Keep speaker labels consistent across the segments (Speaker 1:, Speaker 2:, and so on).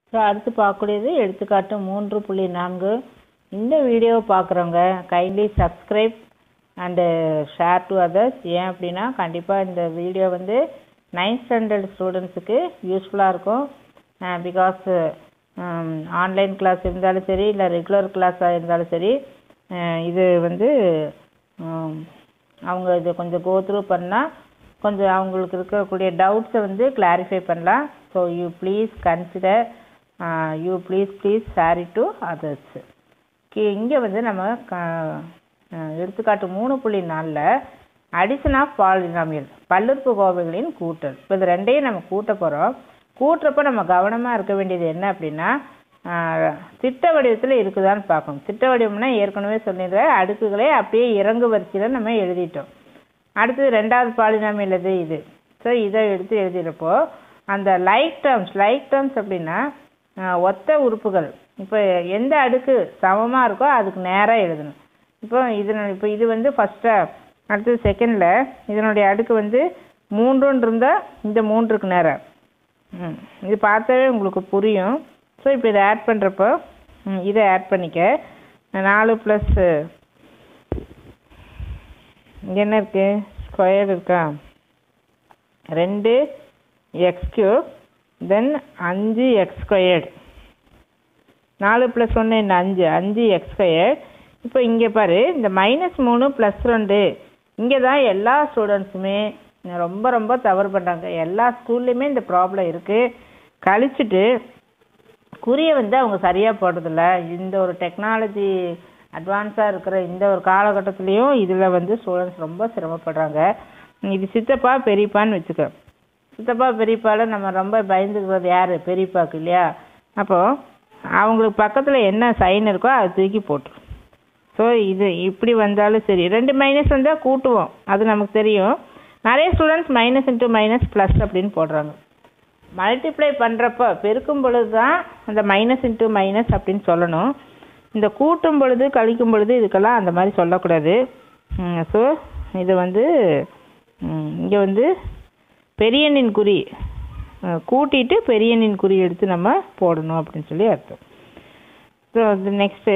Speaker 1: so அடுத்து பார்க்கக்கூடியது எடுத்துக்காட்டு மூன்று புள்ளி நான்கு இந்த வீடியோவை பார்க்குறவங்க kindly subscribe and share to others ஏன் அப்படின்னா கண்டிப்பாக இந்த வீடியோ வந்து நைன்த் ஸ்டாண்டர்ட் ஸ்டூடெண்ட்ஸுக்கு யூஸ்ஃபுல்லாக இருக்கும் பிகாஸ் ஆன்லைன் கிளாஸ் இருந்தாலும் சரி இல்லை ரெகுலர் கிளாஸாக இருந்தாலும் சரி அஹ் இது வந்து ஹம், அவங்க இதை கொஞ்சம் கோ த்ரூ பண்ணால் கொஞ்சம் அவங்களுக்கு இருக்கக்கூடிய டவுட்ஸை வந்து கிளாரிஃபை பண்ணலாம் so you please consider you please please share it to others இங்கே வந்து நம்ம க அஹ் எடுத்துக்காட்டு மூணு புள்ளி நாலில் அடிஷன் ஆஃப் பாலினாமியல் பல்லுறுப்பு கோவைகளின் கூட்டல் இப்போ இது ரெண்டையும் நம்ம கூட்ட போகிறோம் கூட்டுறப்ப நம்ம கவனமாக இருக்க வேண்டியது என்ன அப்படின்னா ஆஹ் திட்ட வடிவத்தில் இருக்குதான்னு பார்க்கணும் திட்ட வடிவம்னா ஏற்கனவே சொல்லிடுறேன் அடுக்குகளே அப்படியே இறங்கு வரிசையில் நம்ம எழுதிட்டோம் அடுத்தது ரெண்டாவது பாலினாமியல் எது இது ஸோ இதை எடுத்து எழுதிடுறப்போ அந்த லைக் டேர்ம்ஸ் லைக் டேர்ம்ஸ் அப்படின்னா ஆஹ் ஒத்த உறுப்புகள் இப்போ எந்த அடுக்கு சமமாக இருக்கோ அதுக்கு நேராக எழுதணும் இப்போ இது இப்போ இது வந்து ஃபஸ்ட்டாக அடுத்தது செகண்டில் இதனுடைய அடுக்கு வந்து மூன்றுன்னு இருந்தால் இந்த மூன்றுக்கு நேராக ம் இது பார்த்தாவே உங்களுக்கு புரியும் ஸோ இப்போ இதை ஆட் பண்ணுறப்போ ம், இதை ஆட் பண்ணிக்க நாலு ப்ளஸ் இங்கே என்ன இருக்கு ஸ்கொயர் இருக்கா ரெண்டு எக்ஸ் கியூப் தென் அஞ்சு எக்ஸ் ஸ்கொயர்டு நாலு ப்ளஸ் ஒன்று என்ன அஞ்சு அஞ்சு எக்ஸ் ஸ்கொயர்ட் இப்போ இங்கே பாரு இந்த மைனஸ் மூணு ப்ளஸ் ரெண்டு இங்கே தான் எல்லா ஸ்டூடெண்ட்ஸுமே ரொம்ப ரொம்ப தவறு பண்ணுறாங்க எல்லா ஸ்கூல்லையுமே இந்த ப்ராப்ளம் இருக்குது கழிச்சிட்டு குறியை வந்து அவங்க சரியாக போடுறதில்ல இந்த ஒரு டெக்னாலஜி அட்வான்ஸாக இருக்கிற இந்த ஒரு காலகட்டத்துலேயும் இதில் வந்து ஸ்டூடெண்ட்ஸ் ரொம்ப சிரமப்படுறாங்க இது சித்தப்பா பெரியப்பான்னு வச்சுக்க சித்தப்பா பெரியப்பால நம்ம ரொம்ப பயந்துக்கிறது யார் பெரியப்பாக்கு இல்லையா அப்போது அவங்களுக்கு பக்கத்தில் என்ன சைன் இருக்கோ அதை தூக்கி போட்டுரும் ஸோ இது இப்படி வந்தாலும் சரி ரெண்டு மைனஸ் வந்தால் கூட்டுவோம் அது நமக்கு தெரியும் நிறைய students minus into minus plus அப்படின்னு போடுறாங்க மல்டிப்ளை பண்ணுறப்ப பெருக்கும் பொழுது தான் அந்த மைனஸ் இன்ட்டு மைனஸ் அப்படின்னு சொல்லணும் இந்த கூட்டும் பொழுது கழிக்கும் பொழுது இதுக்கெல்லாம் அந்த மாதிரி சொல்லக்கூடாது ஸோ இது வந்து இங்கே வந்து பெரியண்ணின் குறி அஹ், கூட்டிட்டு பெரியண்ணின் குறி எடுத்து நம்ம போடணும் அப்படின்னு சொல்லி அர்த்தம் ஸோ அது நெக்ஸ்ட்டு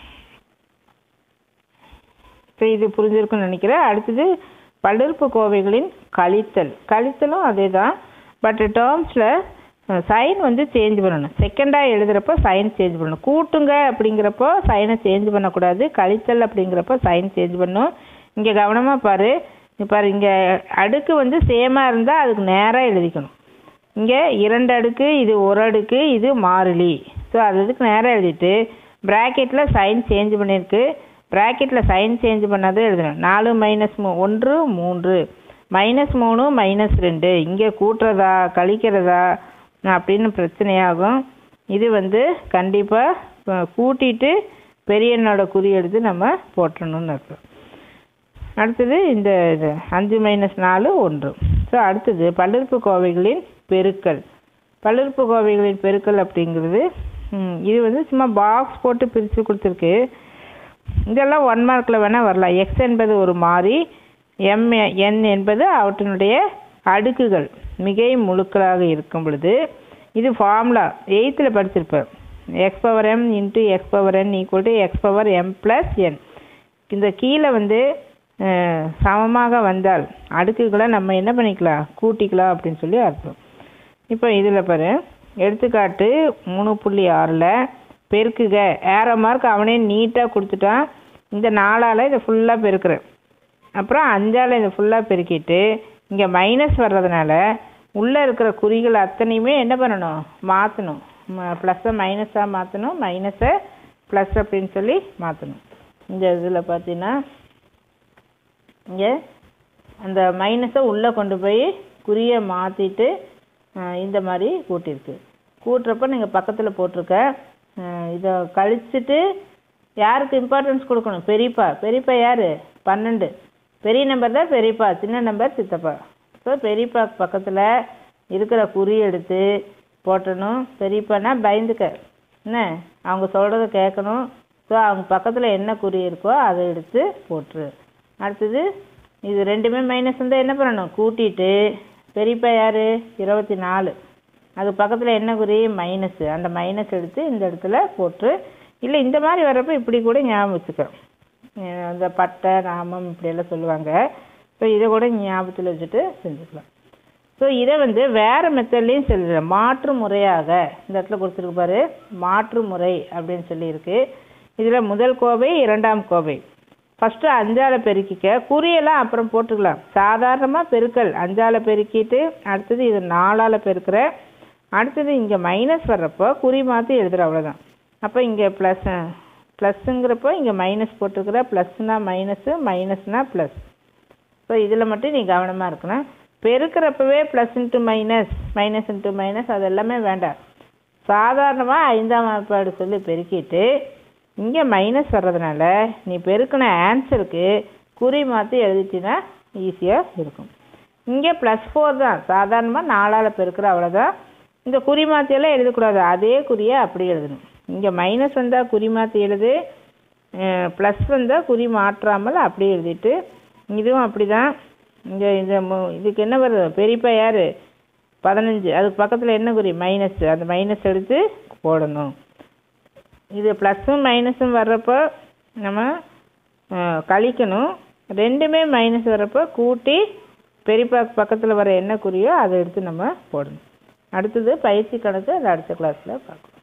Speaker 1: ஸோ இது புரிஞ்சிருக்குன்னு நினைக்கிறேன் அடுத்தது பல்லுறுப்பு கோவைகளின் கழித்தல் கழித்தலும் அதே தான் பட் டேர்ம்ஸில் சைன் வந்து சேஞ்ச் பண்ணணும் செகண்டாக எழுதுகிறப்போ சைன் சேஞ்ச் பண்ணணும் கூட்டுங்க அப்படிங்கிறப்போ சைனை சேஞ்ச் பண்ணக்கூடாது கழித்தல் அப்படிங்கிறப்போ சைன் சேஞ்ச் பண்ணணும் இங்கே கவனமாக பாரு இங்க பாரு இங்கே அடுக்கு வந்து சேமாக இருந்தால் அதுக்கு நேராக எழுதிக்கணும் இங்கே இரண்டு அடுக்கு இது ஒரு அடுக்கு இது மாறிலி ஸோ அது இதுக்கு நேராக எழுதிட்டு ப்ராக்கெட்டில் சைன் சேஞ்ச் பண்ணியிருக்கு ப்ராக்கெட்டில் சைன் சேஞ்ச் பண்ணாதே எழுதணும் நாலு மைனஸ் மூ ஒன்று மூன்று மைனஸ் மூணு மைனஸ் ரெண்டு இங்கே கூட்டுறதா கழிக்கிறதா அப்படின்னு பிரச்சனையாகும் இது வந்து கண்டிப்பாக கூட்டிட்டு பெரியண்ணோட குறி எடுத்து நம்ம போட்டுறணும்னு அர்த்தம் அடுத்தது இந்த இது அஞ்சு மைனஸ் நாலு ஒன்று ஸோ அடுத்தது பல்லுறுப்பு கோவைகளின் பெருக்கல் பல்லுறுப்பு கோவைகளின் பெருக்கல் அப்படிங்கிறது ம், இது வந்து சும்மா பாக்ஸ் போட்டு பிரித்து கொடுத்துருக்கு இதெல்லாம் ஒன் மார்க்கில் வேணால் வரலாம் எக்ஸ் என்பது ஒரு மாறி எம் என் என்பது அவற்றினுடைய அடுக்குகள் மிகை முழுக்களாக இருக்கும் பொழுது இது ஃபார்முலா எயித்தில் படிச்சிருப்பேன் X power M into X power N equal to X power M plus N இந்த கீழே வந்து அஹ், சமமாக வந்தால் அடுக்குகளை நம்ம என்ன பண்ணிக்கலாம் கூட்டிக்கலாம் அப்படின்னு சொல்லி அர்த்தம் இப்போ இதில் பாரு எடுத்துக்காட்டு மூணு புள்ளி ஆறில் பெருக்குக ஏரோ மார்க் அவனே நீட்டாக கொடுத்துட்டான் இந்த நாலால் இதை ஃபுல்லாக பெருக்கிறேன் அப்புறம் அஞ்சால் இதை ஃபுல்லாக பெருக்கிட்டு இங்கே மைனஸ் வர்றதுனால உள்ளே இருக்கிற குறிகள் அத்தனையுமே என்ன பண்ணணும் மாற்றணும் ப்ளஸ்ஸை மைனஸாக மாற்றணும் மைனஸை ப்ளஸ் அப்படின்னு சொல்லி மாற்றணும் இந்த இதில் பார்த்தீங்கன்னா இங்கே அந்த மைனஸை உள்ளே கொண்டு போய் குறியை மாற்றிட்டு இந்த மாதிரி கூட்டியிருக்கு கூட்டுறப்ப நீங்கள் பக்கத்தில் போட்டிருக்க அஹ் இதை கழிச்சிட்டு யாருக்கு இம்பார்ட்டன்ஸ் கொடுக்கணும் பெரியப்பா பெரியப்பா யார் பன்னெண்டு பெரிய நம்பர் தான் பெரியப்பா சின்ன நம்பர் சித்தப்பா ஸோ பெரியப்பா பக்கத்தில் இருக்கிற குறி எடுத்து போட்டணும் பெரியப்பானா பயந்துக்க என்ன அவங்க சொல்கிறத கேட்கணும் ஸோ அவங்க பக்கத்தில் என்ன குறி இருக்கோ அதை எடுத்து போட்டுரு அடுத்தது இது ரெண்டுமே மைனஸ் இருந்தால் என்ன பண்ணணும் கூட்டிட்டு பெரியப்பா யார் இருபத்தி நாலு அது பக்கத்தில் என்ன குறி மைனஸு அந்த மைனஸ் எடுத்து இந்த இடத்துல போட்டு இல்லை இந்த மாதிரி வர்றப்ப இப்படி கூட ஞாபகம் வச்சுக்கிறோம் அஹ் இந்த பட்டை நாமம் இப்படியெல்லாம் சொல்லுவாங்க ஸோ இதை கூட ஞாபகத்தில் வச்சுட்டு செஞ்சுக்கலாம் ஸோ இதை வந்து வேறு மெத்தட்லேயும் செஞ்சிடலாம் மாற்று முறையாக இந்த இடத்துல கொடுத்துருக்கு பாரு மாற்று முறை அப்படின்னு சொல்லியிருக்கு இதில் முதல் கோவை இரண்டாம் கோவை ஃபஸ்ட்டு அஞ்சால பெருக்கிக்க குறியெல்லாம் அப்புறம் போட்டுக்கலாம் சாதாரணமாக பெருக்கல் அஞ்சால பெருக்கிட்டு அடுத்தது இது நாலால் பெருக்கிற அடுத்தது இங்கே மைனஸ் வர்றப்போ குறி மாற்றி எழுதுற அவ்வளோதான் அப்போ இங்கே ப்ளஸ் ப்ளஸ்ஸுங்கிறப்போ இங்கே மைனஸ் போட்டிருக்கிற ப்ளஸ்னா மைனஸு மைனஸ்னா ப்ளஸ் ஸோ இதில் மட்டும் நீ கவனமாக இருக்கணும் பெருக்கிறப்பவே plus into minus minus into minus அது எல்லாமே வேண்டாம் சாதாரணமாக ஐந்தாம் வாய்ப்பாடு சொல்லி பெருக்கிட்டு இங்கே மைனஸ் வர்றதுனால நீ பெருக்கின ஆன்சருக்கு குறி மாற்றி எழுதிட்டினா ஈஸியாக இருக்கும் இங்கே ப்ளஸ் ஃபோர் தான் சாதாரணமாக நாலால் பெருக்கிற அவ்வளோதான் இந்த குறி மாற்றியெல்லாம் எழுதக்கூடாது அதே குறியை அப்படி எழுதணும் இங்கே மைனஸ் வந்தால் குறி மாற்றி எழுது ப்ளஸ் வந்தால் குறி மாற்றாமல் அப்படியே எழுதிட்டு இதுவும் அப்படி தான் இங்கே இந்த மு- இதுக்கு என்ன வருது பெரியப்பா யார் பதினஞ்சு அதுக்கு பக்கத்தில் என்ன குறி மைனஸ் அந்த மைனஸ் எடுத்து போடணும் இது ப்ளஸ்ஸும் மைனஸும் வர்றப்போ நம்ம அஹ், கழிக்கணும் ரெண்டுமே மைனஸ் வர்றப்போ கூட்டி பெரியப்பா பக்கத்தில் வர என்ன குறியோ அதை எடுத்து நம்ம போடணும் அடுத்தது பயிற்சி கணக்கு அது அடுத்த கிளாஸில் பார்க்கலாம்